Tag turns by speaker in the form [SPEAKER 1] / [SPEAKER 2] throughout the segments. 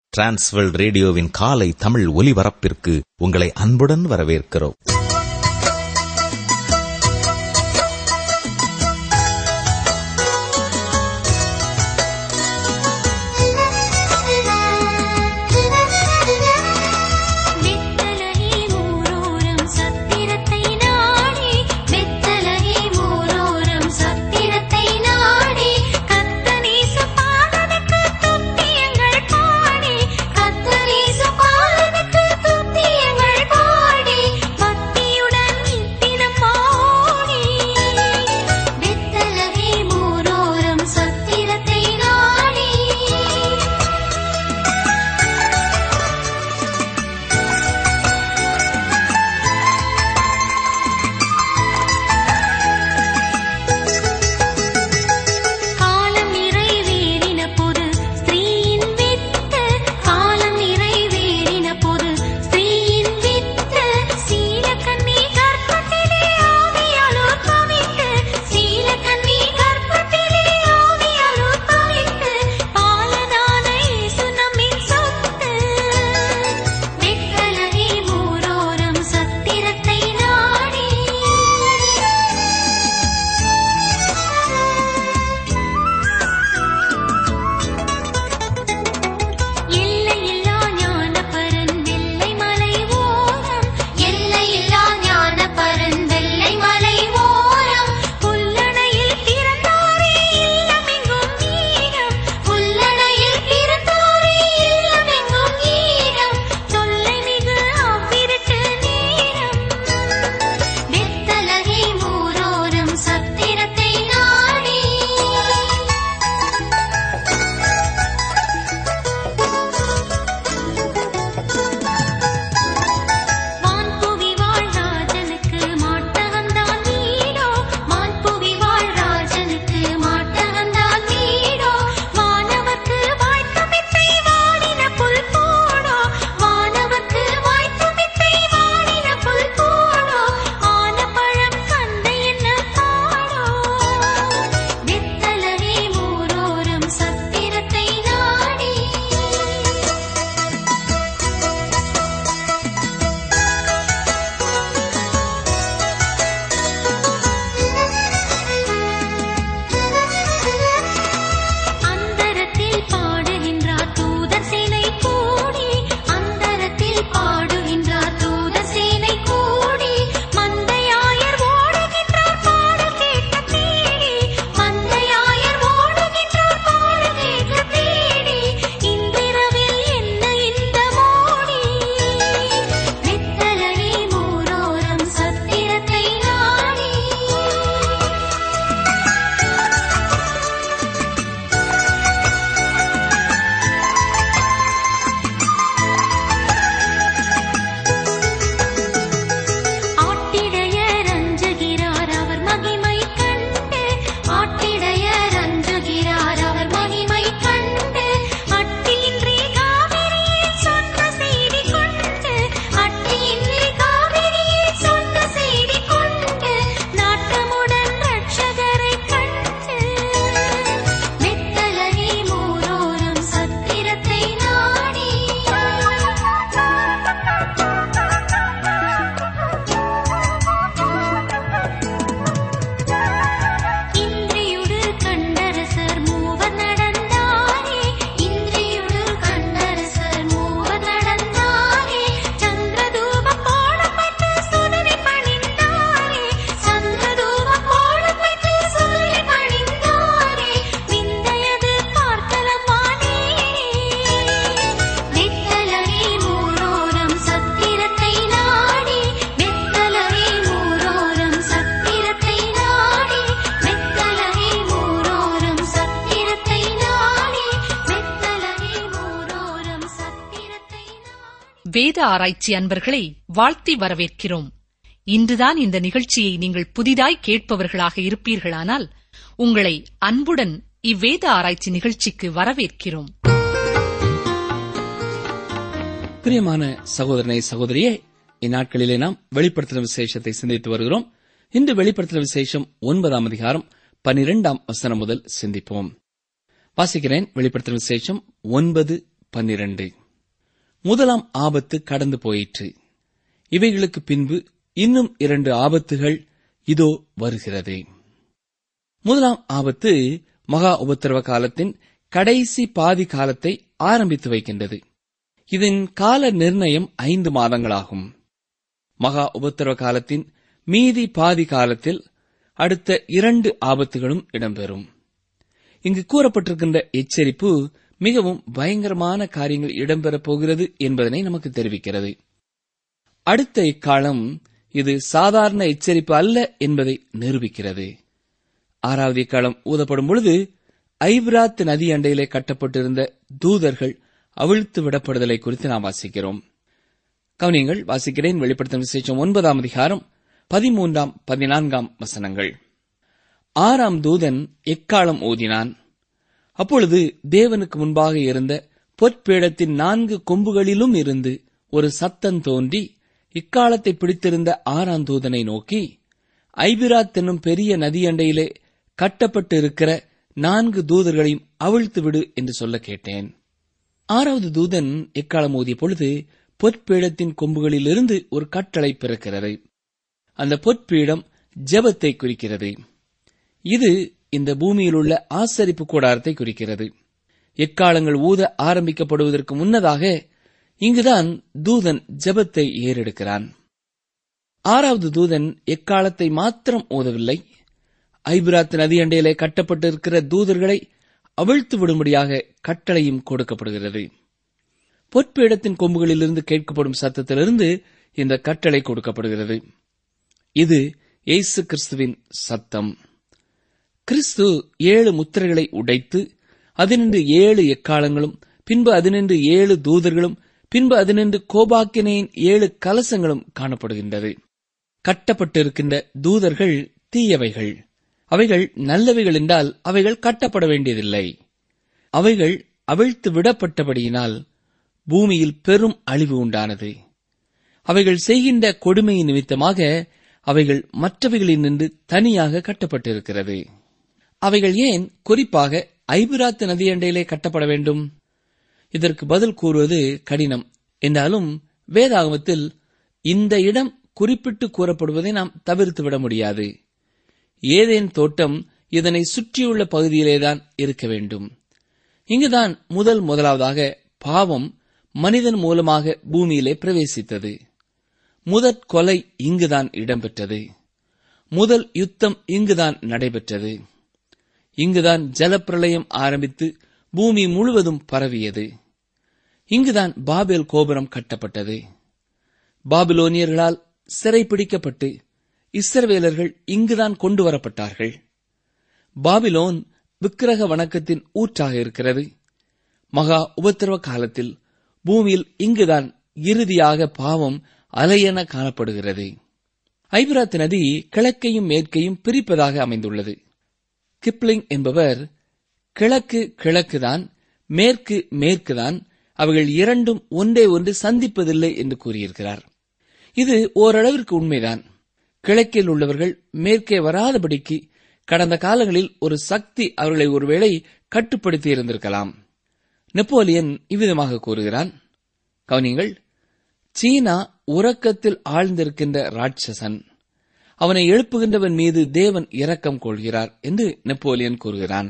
[SPEAKER 1] Transworld ரேடியோவின் காலை தமிழ் ஒலிபரப்பிற்கு உங்களை அன்புடன் வரவேற்கிறோம்
[SPEAKER 2] வெத்தலகி மூரோரம் சத்திரத்தை நாடி வெத்தலகி மூரோரம் சத்திரத்தை நாடி கத்தனீச பாலனுக்கு துத்தியங்கள் பாடி கத்தனீச பாலனுக்கு துத்தியங்கள் பாடி பக்தியுடன் தினம் பாடி வெத்தலகி மூரோரம் சத்திரத்தை நாடி காலம் நிறைவேறின போது ஸ்திரீயின் வித்து காலம் நிறைவேறின போது ஸ்திரீயின் வித்து சீலகன்னி கர்ப்பத்திலே ஆவியாலோர் பவித்து சீலகன்னி கர்ப்பத்திலே ஆவியாலோர் பவித்து பாலனான இயேசு நம்மின் சொத்து வெத்தலகி மூரோரம் சத்திரத்தை நாடி எல்லையில்லா ஞானபரன் வெள்ளை மலை ஓரம் எல்லையில்லா ஞானபரன் வெள்ளை மலை ஓரம் புல்லணையில் பிறந்தாரே இல்லமெங்கும் ஈரம் புல்லணையில் பிறந்தாரே இல்லமெங்கும் ஈரம் தொல்லை மிகு அவ்விருட்டு நேரம் வெத்தலகை மூரோரம் சத்திரத்தை நாடி மான்புவி வாழ்ராஜனுக்கு மாட்டகந்தான் வீடோ மான்புவி வாழ்ராஜனுக்கு மாட்டகந்தான் வீடோ வானவர்க்கு வாய்த்த மித்தை வாடின புல் போடோ வானவர்க்கு வாய்த்த மித்தை வாடின புல் போடோ ஆன பழம் கந்தை என்ன பாடோ வெத்தலகை மூரோரம் சத்திரத்தை நாடி அந்தரத்தில் பாடுகின்றார் தூதர் சேனை கூடி அந்தரத்தில் பாடுகின்றார் தூதர் சேனை கூடி மந்தையாயர் ஓடுகின்றார் பாடல் கேட்க தேடி மந்தையாயர் ஓடுகின்றார் பாடல் கேட்க தேடி இன்றிரவில் என்ன இந்த மோடி வெத்தலகை மூரோரம் சத்திரத்தை நாடி ஆட்டிடையர் அஞ்சுகிறார் அவர் மகிமை கண்டு ஆட்டிடையர் அஞ்சுகிறார் அவர் மகிமை கண்டு அட்டியின்றி காவிரியில் சொன்ன செய்தி கொண்டு அட்டியின்றி காவிரியில் சொன்ன செய்தி கொண்டு நாட்டமுடன் ரட்சகரை கண்டு வெத்தலகை மூரோரம் சத்திரத்தை நாடி இந்திரியுடு கண்டரசர் மூவர் நடந்தாரே இந்திரியுடு கண்டரசர் மூவர் நடந்தாரே சந்திரதூபம் போடப்பட்டு சுடரை பணிந்தாரே சந்திரதூபம் போடப்பட்டு சுடரை பணிந்தாரே விந்தையது பார்க்கலமானே வெத்தலகை மூரோரம் சத்திரத்தை நாடி வெத்தலகை மூரோரம் சத்திரத்தை நாடி வெத்தலகை மூரோரம் சத்திரத்தை நாடி வெத்தலகை மூரோரம் சத்திரத்தை நாடி
[SPEAKER 3] வேத ஆராய்ச்சி அன்பர்களை வாழ்த்தி வரவேற்கிறோம் இன்றுதான் இந்த நிகழ்ச்சியை நீங்கள் புதிதாய் கேட்பவர்களாக இருப்பீர்களானால் உங்களை அன்புடன் இவ்வேத ஆராய்ச்சி நிகழ்ச்சிக்கு வரவேற்கிறோம்
[SPEAKER 4] பிரியமான சகோதரனை சகோதரியே இந்நாட்களிலே நாம் வெளிப்படுத்தின விசேஷத்தை சிந்தித்து வருகிறோம் இன்று வெளிப்படுத்தின விசேஷம் ஒன்பதாம் அதிகாரம் பனிரெண்டாம் வசனம் முதல் சிந்திப்போம் வாசிக்கிறேன் வெளிப்படுத்தின விசேஷம் ஒன்பது பன்னிரண்டு முதலாம் ஆபத்து கடந்து போயிற்று இவைகளுக்கு பின்பு இன்னும் இரண்டு ஆபத்துகள் இதோ வருகிறது முதலாம் ஆபத்து மகா உபத்திரவ காலத்தின் கடைசி பாதி காலத்தை ஆரம்பித்து வைக்கின்றது இதன் கால நிர்ணயம் ஐந்து மாதங்களாகும் மகா உபத்திரவ காலத்தின் மீதி பாதி காலத்தில் அடுத்த இரண்டு ஆபத்துகளும் இடம்பெறும் இங்கு கூறப்பட்டிருக்கின்ற எச்சரிப்பு மிகவும் பயங்கரமான காரியங்கள் இடம்பெறப் போகிறது என்பதனை நமக்கு தெரிவிக்கிறது அடுத்த இக்காலம் இது சாதாரண எச்சரிப்பு அல்ல என்பதை நிரூபிக்கிறது ஆறாவது இக்காலம் ஊதப்படும் பொழுது ஐப்ராத் நதி அண்டையிலே கட்டப்பட்டிருந்த தூதர்கள் அவிழ்த்து விடப்படுதலை குறித்து நாம் வாசிக்கிறோம் கவனியங்கள் வாசிக்கிறேன் வெளிப்படுத்தும் விசேஷம் ஒன்பதாம் அதிகாரம் பதிமூன்றாம் பதினான்காம் வசனங்கள் ஆறாம் தூதன் எக்காலம் ஊதினான் அப்பொழுது தேவனுக்கு முன்பாக இருந்த பொற்பீடத்தின் நான்கு கொம்புகளிலும் இருந்து ஒரு சத்தம் தோன்றி இக்காலத்தை பிடித்திருந்த ஆறாம் தூதனை நோக்கி ஐபிராத் என்னும் பெரிய நதியண்டையிலே கட்டப்பட்டு இருக்கிற நான்கு தூதர்களையும் அவிழ்த்து விடு என்று சொல்ல கேட்டேன் ஆறாவது தூதன் எக்காலம் ஊதிய பொழுது பொற்பீடத்தின் கொம்புகளிலிருந்து ஒரு கட்டளை பிறக்கிறது அந்த பொற்பீடம் ஜெபத்தை குறிக்கிறது இது இந்த பூமியில் உள்ள ஆசரிப்பு கூடாரத்தை குறிக்கிறது எக்காலங்கள் ஊத ஆரம்பிக்கப்படுவதற்கு முன்னதாக இங்குதான் தூதன் ஜெபத்தை ஏறெடுக்கிறான் ஆறாவது தூதன் எக்காலத்தை மாத்திரம் ஊதவில்லை ஐபிராத் நதி அண்டையிலே கட்டப்பட்டிருக்கிற தூதர்களை அவிழ்த்து விடும்படியாக கட்டளையும் கொடுக்கப்படுகிறது பொற்பீடத்தின் கொம்புகளிலிருந்து கேட்கப்படும் சத்தத்திலிருந்து இந்த கட்டளை கொடுக்கப்படுகிறது இது இயேசு கிறிஸ்துவின் சத்தம் கிறிஸ்து ஏழு முத்திரைகளை உடைத்து அதினின்று ஏழு எக்காலங்களும் பின்பு அதினின்று ஏழு தூதர்களும் பின்பு அதினின்று கோபாக்கினையின் ஏழு கலசங்களும் காணப்படுகின்றது கட்டப்பட்டிருக்கின்ற தூதர்கள் தீயவைகள் அவைகள் நல்லவைகள் என்றால் அவைகள் கட்டப்பட வேண்டியதில்லை அவைகள் அவிழ்த்து விடப்பட்டபடியினால் பூமியில் பெரும் அழிவு உண்டானது அவைகள் செய்கின்ற கொடுமையின் நிமித்தமாக அவைகள் மற்றவைகளில் நின்று தனியாக கட்டப்பட்டிருக்கிறது அவைகள் ஏன் குறிப்பாக ஐபிராத்து நதியண்டையிலே கட்டப்பட வேண்டும் இதற்கு பதில் கூறுவது கடினம் என்றாலும் வேதாகமத்தில் இந்த இடம் குறிப்பிட்டு கூறப்படுவதை நாம் தவிர்த்து விட முடியாது ஏதேன் தோட்டம் இதனை சுற்றியுள்ள பகுதியிலேதான் இருக்க வேண்டும் இங்குதான் முதல் முதலாவதாக பாவம் மனிதன் மூலமாக பூமியிலே பிரவேசித்தது முதற் கொலை இங்குதான் இடம்பெற்றது முதல் யுத்தம் இங்குதான் நடைபெற்றது இங்குதான் ஜலப்பிரளயம் ஆரம்பித்து பூமி முழுவதும் பரவியது இங்குதான் பாபேல் கோபுரம் கட்டப்பட்டது பாபிலோனியர்களால் சிறைப்பிடிக்கப்பட்டு இஸ்ரவேலர்கள் இங்குதான் கொண்டு வரப்பட்டார்கள் பாபிலோன் விக்கிரக வணக்கத்தின் ஊற்றாக இருக்கிறது மகா உபத்திரவ காலத்தில் பூமியில் இங்குதான் இறுதியாக பாவம் அலையென காணப்படுகிறது ஐபிராத் நதி கிழக்கையும் மேற்கையும் பிரிப்பதாக அமைந்துள்ளது கிப்ளிங் என்பவர் கிழக்கு கிழக்குதான் மேற்கு மேற்குதான் அவைகள் இரண்டும் ஒன்றே ஒன்று சந்திப்பதில்லை என்று கூறியிருக்கிறார் இது ஓரளவிற்கு உண்மைதான் கிழக்கில் உள்ளவர்கள் மேற்கே வராதபடிக்கு கடந்த காலங்களில் ஒரு சக்தி அவர்களை ஒருவேளை கட்டுப்படுத்தி இருந்திருக்கலாம் நெப்போலியன் இவ்விதமாக கூறுகிறான் கவனிங்கள் சீனா உறக்கத்தில் ஆழ்ந்திருக்கின்ற ராட்சசன் அவனை எழுப்புகின்றவன் மீது தேவன் இரக்கம் கொள்கிறார் என்று நெப்போலியன் கூறுகிறான்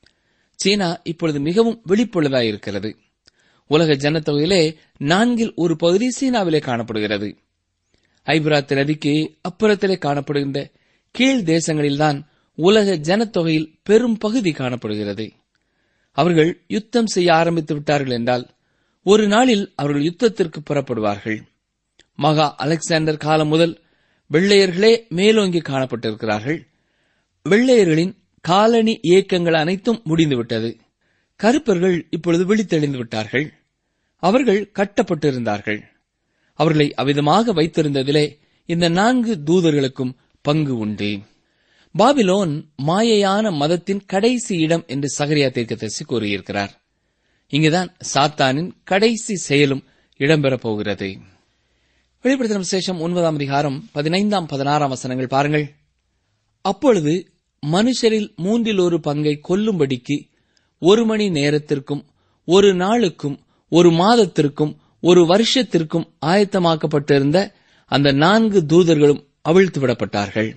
[SPEAKER 4] சீனா இப்பொழுது மிகவும் விழிப்புள்ளதாயிருக்கிறது உலக ஜனத்தொகையிலே நான்கில் ஒரு பகுதி சீனாவிலே காணப்படுகிறது ஐபிராத் நதிக்கு அப்புறத்திலே காணப்படுகின்ற கீழ் தேசங்களில்தான் உலக ஜனத்தொகையில் பெரும் பகுதி காணப்படுகிறது அவர்கள் யுத்தம் செய்ய ஆரம்பித்து விட்டார்கள் என்றால் ஒரு நாளில் அவர்கள் யுத்தத்திற்கு புறப்படுவார்கள் மகா அலெக்சாண்டர் காலம் முதல் வெள்ளையர்களே மேலோங்கி காணப்பட்டிருக்கிறார்கள் வெள்ளையர்களின் காலனி இயக்கங்கள் அனைத்தும் முடிந்துவிட்டது கருப்பர்கள் இப்பொழுது விழித்தெழுந்து விட்டார்கள் அவர்கள் கட்டப்பட்டிருந்தார்கள் அவர்களை அவ்விதமாக வைத்திருந்ததிலே இந்த நான்கு தூதர்களுக்கும் பங்கு உண்டு பாபிலோன் மாயையான மதத்தின் கடைசி இடம் என்று சகரியா தீர்க்கதரிசி கூறியிருக்கிறார் இங்குதான் சாத்தானின் கடைசி செயலும் இடம்பெறப் போகிறது வெளிப்படுத்தின விசேஷம் ஒன்பதாம் அதிகாரம் பதினைந்தாம் பதினாறாம் வசனங்கள் பாருங்கள் அப்பொழுது மனுஷரில் மூன்றில் ஒரு பங்கை கொல்லும்படிக்கு ஒரு மணி நேரத்திற்கும் ஒரு நாளுக்கும் ஒரு மாதத்திற்கும் ஒரு வருஷத்திற்கும் ஆயத்தமாக்கப்பட்டிருந்த அந்த நான்கு தூதர்களும் அவிழ்த்து விடப்பட்டார்கள்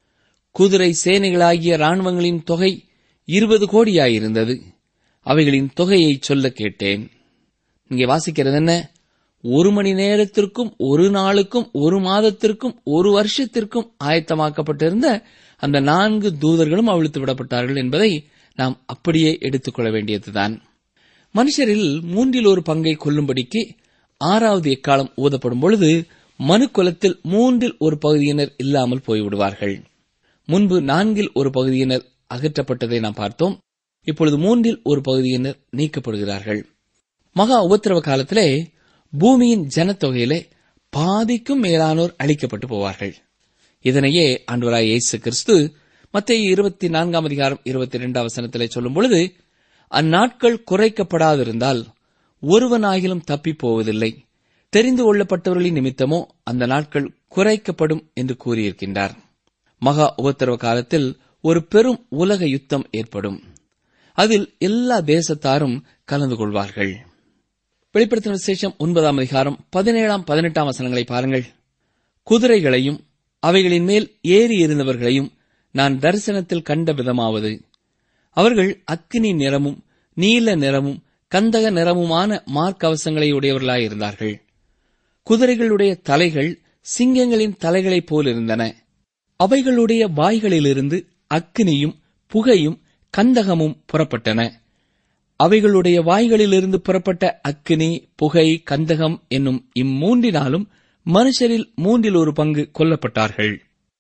[SPEAKER 4] குதிரை சேனைகளாகிய ராணுவங்களின் தொகை இருபது கோடியாயிருந்தது அவைகளின் தொகையை சொல்ல கேட்டேன் இங்கே வாசிக்கிறது என்ன ஒரு மணி நேரத்திற்கும் ஒரு நாளுக்கும் ஒரு மாதத்திற்கும் ஒரு வருஷத்திற்கும் ஆயத்தமாக்கப்பட்டிருந்த அந்த நான்கு தூதர்களும் அவிழ்த்து விடப்பட்டார்கள் என்பதை நாம் அப்படியே எடுத்துக்கொள்ள வேண்டியதுதான் மனுஷரில் மூன்றில் ஒரு பங்கை கொல்லும்படிக்கு ஆறாவது எக்காலம் ஊதப்படும் பொழுது மனு குலத்தில் மூன்றில் ஒரு பகுதியினர் இல்லாமல் போய்விடுவார்கள் முன்பு நான்கில் ஒரு பகுதியினர் அகற்றப்பட்டதை நாம் பார்த்தோம் இப்பொழுது மூன்றில் ஒரு பகுதியினர் நீக்கப்படுகிறார்கள் மகா உபத்திரவ காலத்திலே பூமியின் ஜனத்தொகையிலே பாதிக்கும் மேலானோர் அழிக்கப்பட்டு போவார்கள் இதனையே ஆண்டவராய் இயேசு கிறிஸ்து மத்திய இருபத்தி நான்காம் அதிகாரம் இருபத்தி இரண்டாம் வசனத்திலே சொல்லும் பொழுது அந்நாட்கள் குறைக்கப்படாதிருந்தால் ஒருவனாகிலும் தப்பிப் போவதில்லை தெரிந்து கொள்ளப்பட்டவர்களின் நிமித்தமோ அந்த நாட்கள் குறைக்கப்படும் என்று கூறியிருக்கின்றார் மகா உபத்திரவ காலத்தில் ஒரு பெரும் உலக யுத்தம் ஏற்படும் அதில் எல்லா தேசத்தாரும் கலந்து கொள்வார்கள் வெளிப்படுத்தின விசேஷம் ஒன்பதாம் அதிகாரம் பதினேழாம் பதினெட்டாம் வசனங்களை பாருங்கள் குதிரைகளையும் அவைகளின் மேல் ஏறி இருந்தவர்களையும் நான் தரிசனத்தில் கண்ட விதமாவது அவர்கள் அக்கினி நிறமும் நீல நிறமும் கந்தக நிறமுமான மார்க்கவசங்களை உடையவர்களாயிருந்தார்கள் குதிரைகளுடைய தலைகள் சிங்கங்களின் தலைகளைப் போலிருந்தன அவைகளுடைய வாய்களிலிருந்து அக்கினியும் புகையும் கந்தகமும் புறப்பட்டன அவைகளுடைய வாய்களிலிருந்து புறப்பட்ட அக்கினி புகை கந்தகம் என்னும் இம்மூன்றினாலும் மனுஷரில் மூன்றில் ஒரு பங்கு கொல்லப்பட்டார்கள்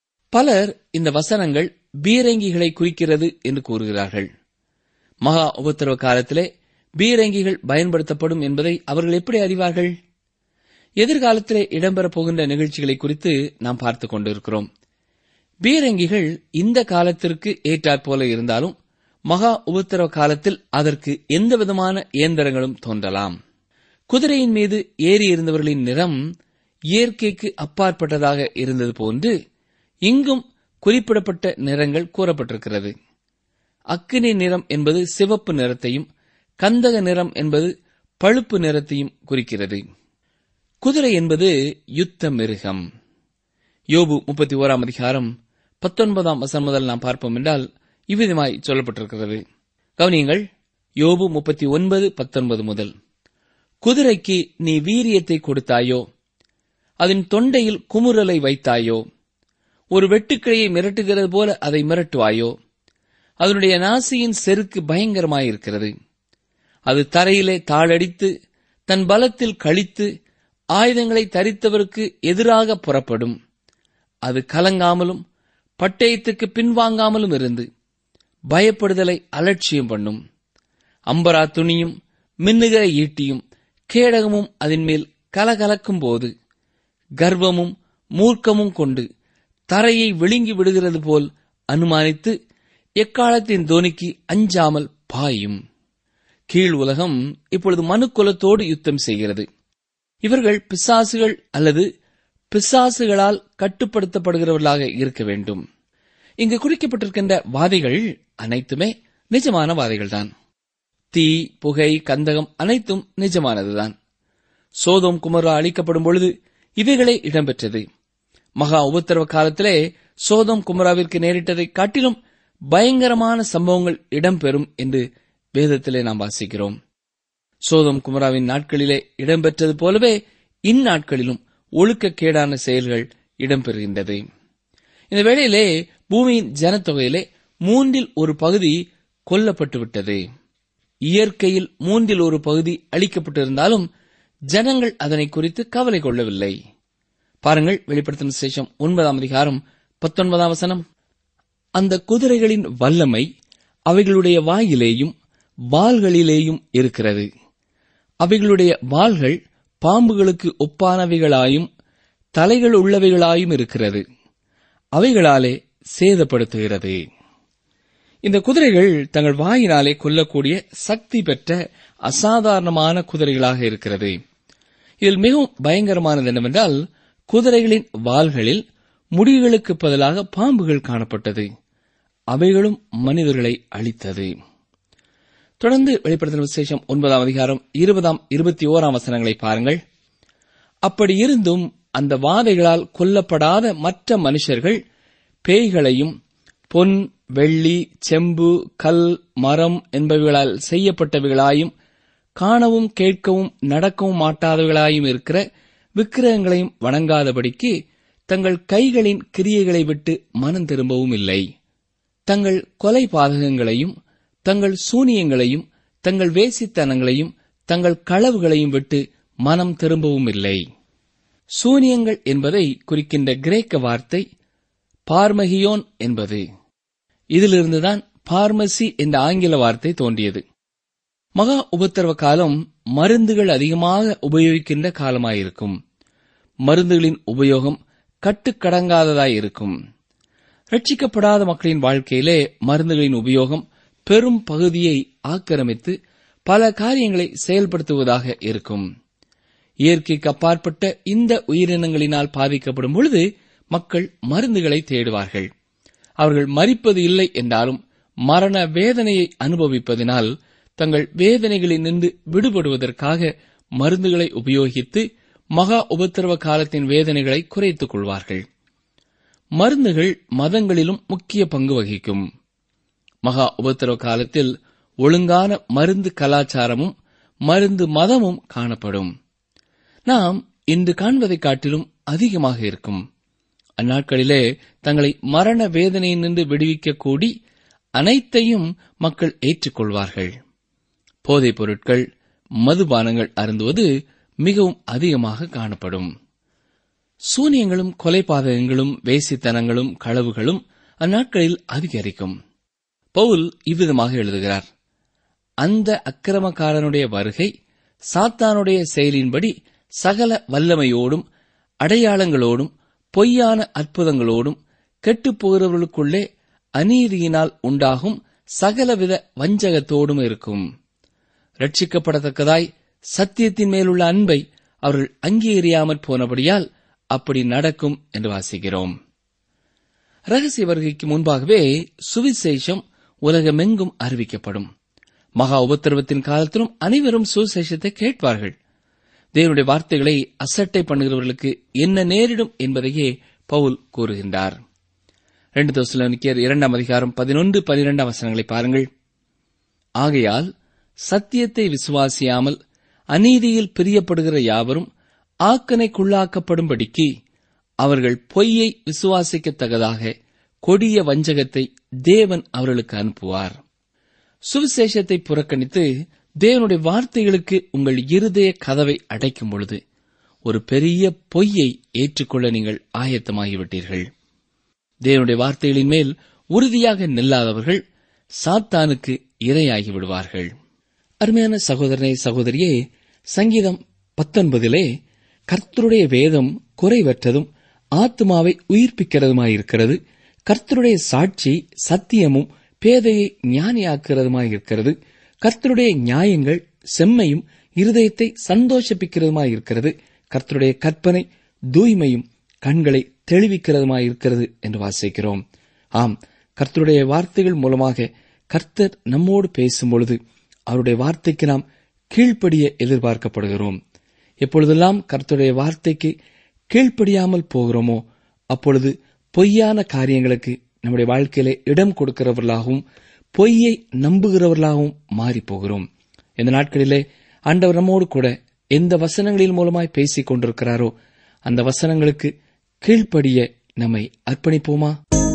[SPEAKER 4] பலர் இந்த வசனங்கள் பீரங்கிகளை குறிக்கிறது என்று கூறுகிறார்கள் மகா உபத்திரவ காலத்திலே பீரங்கிகள் பயன்படுத்தப்படும் என்பதை அவர்கள் எப்படி அறிவார்கள் எதிர்காலத்திலே இடம்பெறப் போகின்ற நிகழ்ச்சிகளை குறித்து நாம் பார்த்துக் கொண்டிருக்கிறோம் பீரங்கிகள் இந்த காலத்திற்கு ஏற்றாற்போல இருந்தாலும் மகா உபத்திரவ காலத்தில் அதற்கு எந்த விதமான இயந்திரங்களும் தோன்றலாம் குதிரையின் மீது ஏறி இருந்தவர்களின் நிறம் இயற்கைக்கு அப்பாற்பட்டதாக இருந்தது போன்று இங்கும் குறிப்பிடப்பட்ட நிறங்கள் கூறப்பட்டிருக்கிறது அக்கினி நிறம் என்பது சிவப்பு நிறத்தையும் கந்தக நிறம் என்பது பழுப்பு நிறத்தையும் குறிக்கிறது குதிரை என்பது யுத்த மிருகம் யோபு முப்பத்தி ஓராம் அதிகாரம் பத்தொன்பதாம் வசனம் முதல் நாம் பார்ப்போம் என்றால் இவ்விதமாய் சொல்லப்பட்டிருக்கிறது கவனியங்கள் யோபு முப்பத்தி ஒன்பது பத்தொன்பது முதல் குதிரைக்கு நீ வீரியத்தை கொடுத்தாயோ அதன் தொண்டையில் குமுறலை வைத்தாயோ ஒரு வெட்டுக்கிளையை மிரட்டுகிறது போல அதை மிரட்டுவாயோ அதனுடைய நாசியின் செருக்கு பயங்கரமாயிருக்கிறது அது தரையிலே தாளடித்து தன் பலத்தில் கழித்து ஆயுதங்களை தரித்தவருக்கு எதிராக புறப்படும் அது கலங்காமலும் பட்டயத்துக்கு பின்வாங்காமலும் இருந்து பயப்படுதலை அலட்சியம் பண்ணும் அம்பரா துணியும் மின்னுகிற ஈட்டியும் கேடகமும் அதன் மேல் கலகலக்கும் போது கர்வமும் மூர்க்கமும் கொண்டு தரையை விழுங்கி விடுகிறது போல் அனுமானித்து எக்காலத்தின் தோனிக்கு அஞ்சாமல் பாயும் கீழ் உலகம் இப்பொழுது மனுக்குலத்தோடு யுத்தம் செய்கிறது இவர்கள் பிசாசுகள் அல்லது பிசாசுகளால் கட்டுப்படுத்தப்படுகிறவர்களாக இருக்க வேண்டும் இங்கு குறிக்கப்பட்டிருக்கின்ற வாதைகள் அனைத்துமே நிஜமான வாதைகள்தான் தீ புகை கந்தகம் அனைத்தும் நிஜமானதுதான் சோதோம் குமரா அழிக்கப்படும் பொழுது இவைகளே இடம்பெற்றது மகா உபத்திரவ காலத்திலே சோதோம் குமராவிற்கு நேரிட்டதை காட்டிலும் பயங்கரமான சம்பவங்கள் இடம்பெறும் என்று வேதத்திலே நாம் வாசிக்கிறோம் சோதம் குமராவின் நாட்களிலே இடம்பெற்றது போலவே இந்நாட்களிலும் ஒழுக்கக்கேடான செயல்கள் இடம்பெறுகின்றது இந்த வேளையிலே பூமியின் ஜனத்தொகையிலே மூன்றில் ஒரு பகுதி கொல்லப்பட்டு விட்டது இயற்கையில் மூன்றில் ஒரு பகுதி அளிக்கப்பட்டிருந்தாலும் ஜனங்கள் அதனை குறித்து கவலை கொள்ளவில்லை பாருங்கள் வெளிப்படுத்தின சேஷம் ஒன்பதாம் அதிகாரம் பத்தொன்பதாம் வசனம் அந்த குதிரைகளின் வல்லமை அவைகளுடைய வாயிலேயும் வாள்களிலேயும் இருக்கிறது அவைகளுடைய வாள்கள் பாம்புகளுக்கு ஒப்பானவைகளாயும் தலைகள் உள்ளவைகளாயும் இருக்கிறது அவைகளாலே சேதப்படுத்துகிறது இந்த குதிரைகள் தங்கள் வாயினாலே கொல்லக்கூடிய சக்தி பெற்ற அசாதாரணமான குதிரைகளாக இருக்கிறது இதில் மிகவும் பயங்கரமானது என்னவென்றால் குதிரைகளின் வாள்களில் முடிகளுக்கு பதிலாக பாம்புகள் காணப்பட்டது அவைகளும் மனிதர்களை அழித்தது தொடர்ந்து வெளிப்படுத்தின விசேஷம் ஒன்பதாம் அதிகாரம் இருபதாம் இருபத்தி ஓராம் வசனங்களை பாருங்கள் அப்படி இருந்தும் அந்த வாதைகளால் கொல்லப்படாத மற்ற மனுஷர்கள் பேய்களையும் பொன் வெள்ளி செம்பு கல் மரம் என்பவைகளால் செய்யப்பட்டவைகளாயும் காணவும் கேட்கவும் நடக்கவும் மாட்டாதவைகளாயும் இருக்கிற விக்கிரகங்களையும் வணங்காதபடிக்கு தங்கள் கைகளின் கிரியைகளை விட்டு மனம் திரும்பவும் இல்லை தங்கள் கொலை பாதகங்களையும் தங்கள் சூனியங்களையும் தங்கள் வேசித்தனங்களையும் தங்கள் களவுகளையும் விட்டு மனம் திரும்பவும் இல்லை சூனியங்கள் என்பதை குறிக்கின்ற கிரேக்க வார்த்தை பார்மகியோன் என்பது இதிலிருந்துதான் பார்மசி என்ற ஆங்கில வார்த்தை தோன்றியது மகா உபத்திரவ காலம் மருந்துகள் அதிகமாக உபயோகிக்கின்ற காலமாயிருக்கும் மருந்துகளின் உபயோகம் கட்டுக்கடங்காததாயிருக்கும் ரட்சிக்கப்படாத மக்களின் வாழ்க்கையிலே மருந்துகளின் உபயோகம் பெரும் பகுதியை ஆக்கிரமித்து பல காரியங்களை செயல்படுத்துவதாக இருக்கும் இயற்கைக்கு அப்பாற்பட்ட இந்த உயிரினங்களினால் பாதிக்கப்படும் பொழுது மக்கள் மருந்துகளை தேடுவார்கள் அவர்கள் மறிப்பது இல்லை என்றாலும் மரண வேதனையை அனுபவிப்பதினால் தங்கள் வேதனைகளில் நின்று விடுபடுவதற்காக மருந்துகளை உபயோகித்து மகா உபத்திரவ காலத்தின் வேதனைகளை குறைத்துக் கொள்வார்கள் மருந்துகள் மதங்களிலும் முக்கிய பங்கு வகிக்கும் மகா உபத்திரவ காலத்தில் ஒழுங்கான மருந்து கலாச்சாரமும் மருந்து மதமும் காணப்படும் நாம் இன்று காண்பதைக் காட்டிலும் அதிகமாக இருக்கும் அந்நாட்களிலே தங்களை மரண வேதனையினின்று விடுவிக்க கூடி அனைத்தையும் மக்கள் ஏற்றுக்கொள்வார்கள் போதைப் பொருட்கள் மதுபானங்கள் அருந்துவது மிகவும் அதிகமாக காணப்படும் சூனியங்களும் கொலைபாதகங்களும் வேசித்தனங்களும் களவுகளும் அந்நாட்களில் அதிகரிக்கும் பவுல் இவ்விதமாக எழுதுகிறார் அந்த அக்கிரமக்காரனுடைய வருகை சாத்தானுடைய செயலின்படி சகல வல்லமையோடும் அடையாளங்களோடும் பொய்யான அற்புதங்களோடும் கெட்டுப் போகிறவர்களுக்குள்ளே அநீதியினால் உண்டாகும் சகலவித வஞ்சகத்தோடும் இருக்கும் ரட்சிக்கப்படத்தக்கதாய் சத்தியத்தின் மேலுள்ள அன்பை அவர்கள் அங்கீகரியாமற் போனபடியால் அப்படி நடக்கும் என்று வாசிக்கிறோம் ரகசிய வருகைக்கு முன்பாகவே சுவிசேஷம் உலகமெங்கும் அறிவிக்கப்படும் மகா உபத்திரவத்தின் காலத்திலும் அனைவரும் சுவிசேஷத்தை கேட்பார்கள் தேவனுடைய வார்த்தைகளை அசட்டை பண்ணுகிறவர்களுக்கு என்ன நேரிடும் என்பதையே பவுல் கூறுகின்றார் ரெண்டு தோசலோனிக்கர் இரண்டாம் அதிகாரம் பதினொன்று பனிரெண்டாம் வசனங்களை பாருங்கள் ஆகையால் சத்தியத்தை விசுவாசியாமல் அநீதியில் பிரியப்படுகிற யாவரும் ஆக்கனைக்குள்ளாக்கப்படும்படிக்கு அவர்கள் பொய்யை விசுவாசிக்கத்தக்கதாக கொடிய வஞ்சகத்தை தேவன் அவர்களுக்கு அனுப்புவார் சுவிசேஷத்தை புறக்கணித்து தேவனுடைய வார்த்தைகளுக்கு உங்கள் இருதய கதவை அடைக்கும் பொழுது ஒரு பெரிய பொய்யை ஏற்றுக்கொள்ள நீங்கள் ஆயத்தமாகிவிட்டீர்கள் தேவனுடைய வார்த்தைகளின் மேல் உறுதியாக நில்லாதவர்கள் சாத்தானுக்கு இரையாகி விடுவார்கள் அருமையான சகோதரனே சகோதரியே சங்கீதம் பத்தொன்பதிலே கர்த்தருடைய வேதம் குறைவற்றதும் ஆத்மாவை உயிர்ப்பிக்கிறதுமாயிருக்கிறது கர்த்தருடைய சாட்சி சத்தியமும் பேதையை ஞானியாக்குறதுமாயிருக்கிறது கர்த்தருடைய நியாயங்கள் செம்மையும் இருதயத்தை சந்தோஷப்பிக்கிறதுமாயிருக்கிறது கர்த்தருடைய கற்பனை தூய்மையும் கண்களை தெளிவிக்கிறதுமாயிருக்கிறது என்று வாசிக்கிறோம் ஆம் கர்த்தருடைய வார்த்தைகள் மூலமாக கர்த்தர் நம்மோடு பேசும்பொழுது அவருடைய வார்த்தைக்கு நாம் கீழ்ப்படிய எதிர்பார்க்கப்படுகிறோம் எப்பொழுதெல்லாம் கர்த்தருடைய வார்த்தைக்கு கீழ்ப்படியாமல் போகிறோமோ அப்பொழுது பொய்யான காரியங்களுக்கு நம்முடைய வாழ்க்கையிலே இடம் கொடுக்கிறவர்களாகவும் பொய்யை நம்புகிறவர்களாகவும் மாறிப் போகிறோம் இந்த நாட்களிலே ஆண்டவர் நம்மோடு கூட எந்த வசனங்களின் மூலமாய் பேசிக் கொண்டிருக்கிறாரோ அந்த வசனங்களுக்கு கீழ்ப்படிய நம்மை அர்ப்பணிப்போமா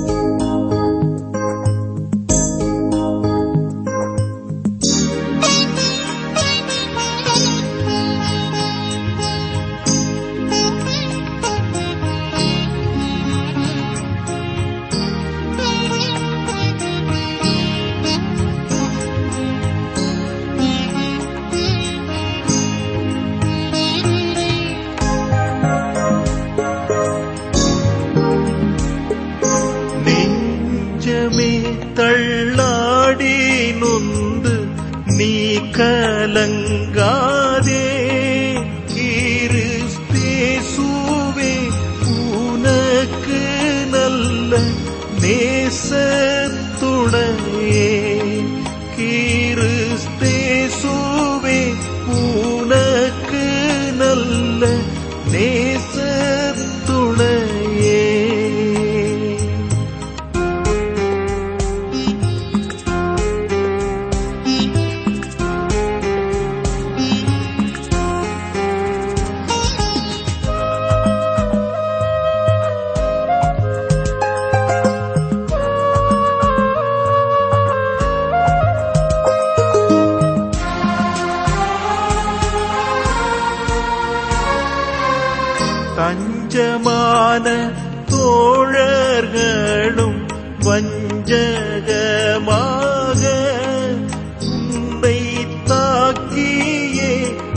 [SPEAKER 5] நெஞ்சமே தள்ளாடி நொந்து நீ கலங்காதே கிறிஸ்தேசுவே உனக்கு நல்ல நேசத்துடையே கிறிஸ்தேசுவே நல்ல நேசத்துணையே தஞ்சமான தோழர்களும் வஞ்சகமாக உன்னை தாக்கியே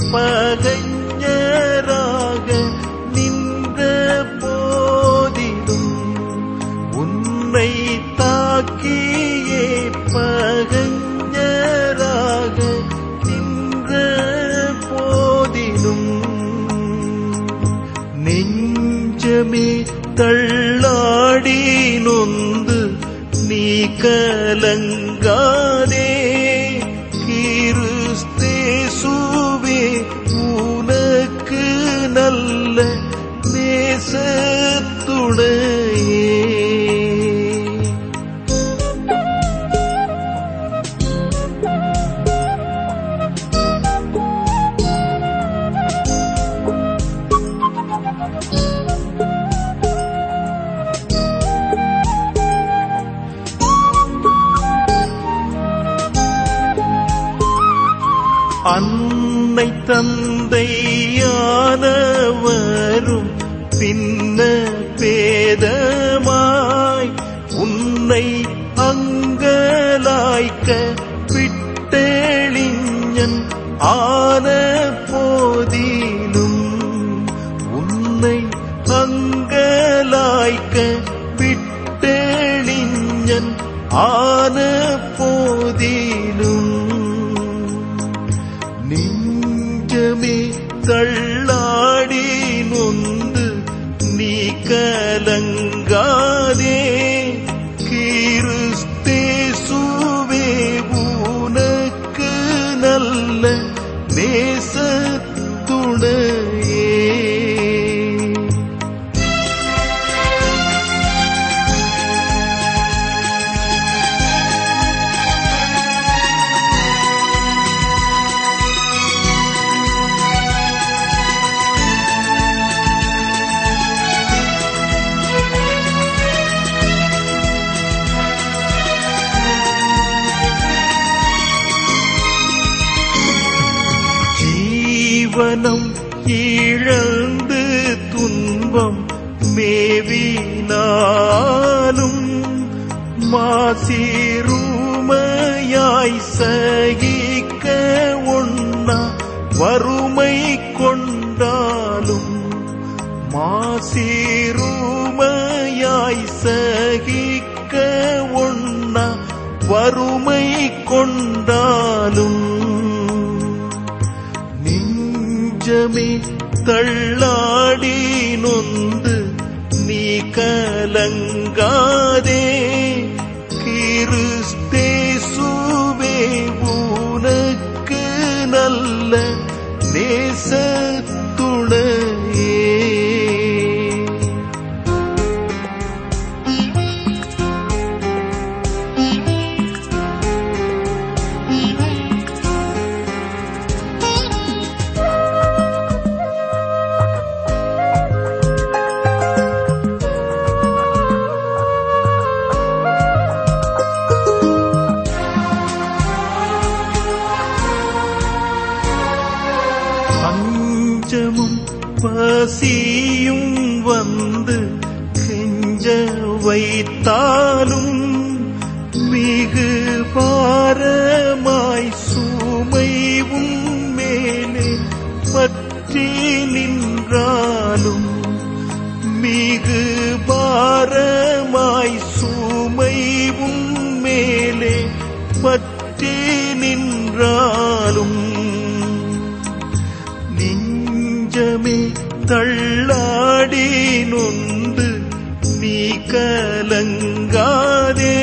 [SPEAKER 5] பகைஞராக நின்ற போதிலும் உன்னை தாக்கியே பகைஞராக நின்ற போதிலும் நெஞ்சமே தள்ளாடி நொந்து நீ கலங்காதே கிறிஸ்தேசுவே உனக்கு நல்ல நேசத்துணையே அன்னை தந்தையானவரும் பின்ன பேதமாய் உன்னை அங்கலாய்க்க விட்டெளிஞன் ஆன போதிலும் உன்னை அங்கலாய்க்க விட்டெளிஞன் ஆன போதிலும் நெஞ்சமே தள்ளாடி நொந்து நீ கலங்காதே கிறிஸ்தேசுவே உனக்கு நல்ல நேசத்துணையே ஜீவனம் இழந்து துன்பம் மேவினாலும் மாசிருமையாய் சகிக்க ஒண்ணா வறுமை கொண்டாலும் மாசிருமையாய் சகிக்க ஒண்ணா வறுமை கொண்டாலும் நெஞ்சமே தள்ளாடி நொந்து நீ கலங்காதே கிறிஸ்தேசுவே உனக்கு நல்ல நேசத்துணையே பஞ்சமும் பசியும் வந்து கெஞ்ச வைத்தாலும் மிகு பாரமாய் சுமைவும் மேலே பற்றி நின்றாலும் மிகு பாரமாய் சுமைவும் மேலே பற்றி நின்றாலும் நெஞ்சமே தள்ளாடி நொந்து நீ கலங்காதே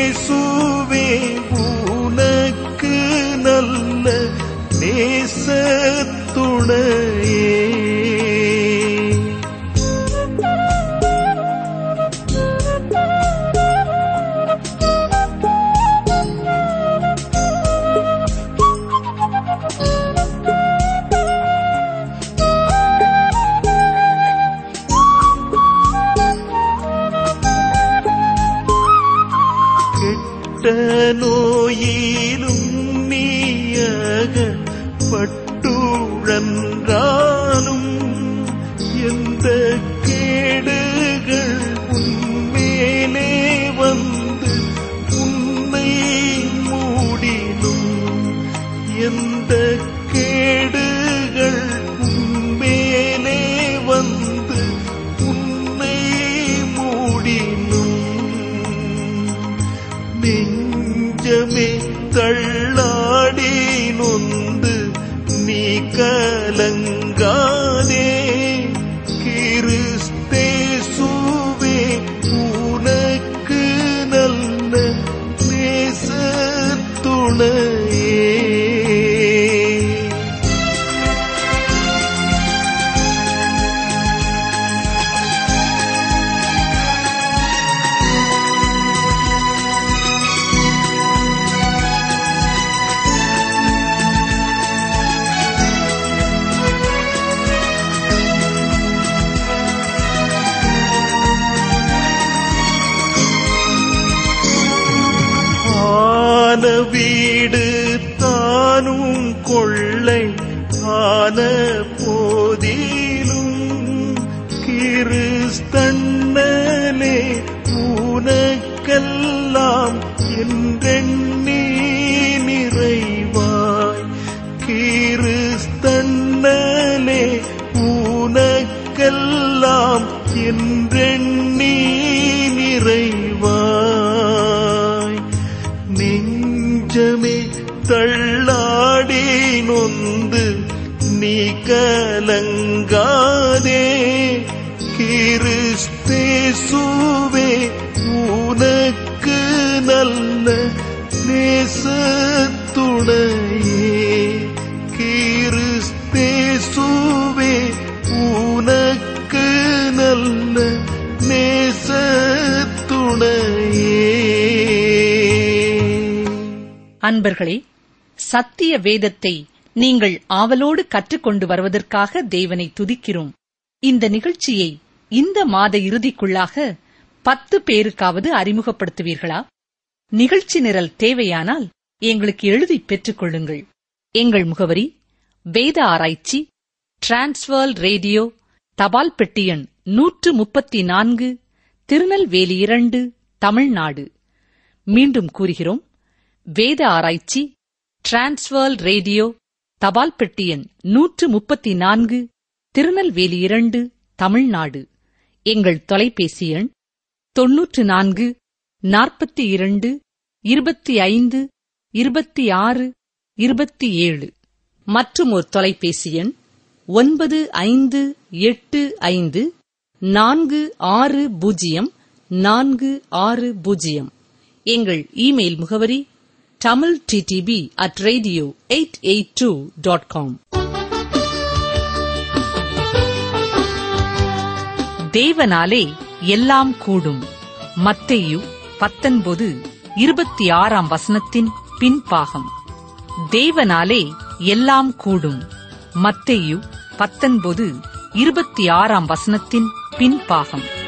[SPEAKER 5] கிறிஸ்தேசுவே உனக்கு நல்ல நேச துணையே கெட்ட நோயிலும் நீயக பட்டுழன்றாலும் எந்த கேடுகள் உன்மேலே வந்து உன்னை மூடினும் எந்த கேடுகள் உன்மேலே வந்து உன்னை மூடினும் நெஞ்சமே தள்ளாடி நொந்து நீ கலங்காதே கிறிஸ்தேசுவே உனக்கு நல்ல நேச துணையே ஆன வீடு தானும் கொள்ளை ஆன போதிலும் கிறிஸ்தன்னலே உனக்கெல்லாம் என்றெண்ணி நிறைவாய் கிறிஸ்தன்னலே உனக்கெல்லாம் என்றெண்ணி நிறைவாய் நெஞ்சமே தள்ளாடி நொந்து நீ கலங்காதே கிறிஸ்தேசுவே உனக்கு நல்ல நேச துணையே கிறிஸ்தேசுவே உனக்கு நல்ல நேச துணையே
[SPEAKER 3] அன்பர்களே சத்திய வேதத்தை நீங்கள் ஆவலோடு கற்றுக்கொண்டு வருவதற்காக தேவனை துதிக்கிறோம் இந்த நிகழ்ச்சியை இந்த மாத இறுதிக்குள்ளாக பத்து பேருக்காவது அறிமுகப்படுத்துவீர்களா நிகழ்ச்சி நிரல் தேவையானால் எங்களுக்கு எழுதி பெற்றுக் கொள்ளுங்கள் எங்கள் முகவரி வேத ஆராய்ச்சி டிரான்ஸ்வர் ரேடியோ தபால் பெட்டி எண் நூற்று முப்பத்தி நான்கு திருநெல்வேலி இரண்டு தமிழ்நாடு மீண்டும் கூறுகிறோம் வேத ஆராய்ச்சி டிரான்ஸ்வர் ரேடியோ தபால் பெட்டி எண் நூற்று முப்பத்தி நான்கு திருநெல்வேலி இரண்டு தமிழ்நாடு எங்கள் தொலைபேசி எண் தொன்னூற்று நான்கு நாற்பத்தி இரண்டு இருபத்தி ஐந்து இருபத்தி ஆறு இருபத்தி ஏழு மற்றும் ஒரு தொலைபேசி எண் ஒன்பது ஐந்து எட்டு ஐந்து நான்கு ஆறு பூஜ்ஜியம் நான்கு ஆறு பூஜ்ஜியம் எங்கள் இமெயில் முகவரி Tamil DTP at radio eight eight two dot com தேவனாலே எல்லாம் கூடும் மத்தேயு பத்தொன்பது இருபத்தி ஆறாம் வசனத்தின் பின்பாகம் தேவனாலே எல்லாம் கூடும் மத்தேயு பத்தொன்பது இருபத்தி ஆறாம் வசனத்தின் பின்பாகம்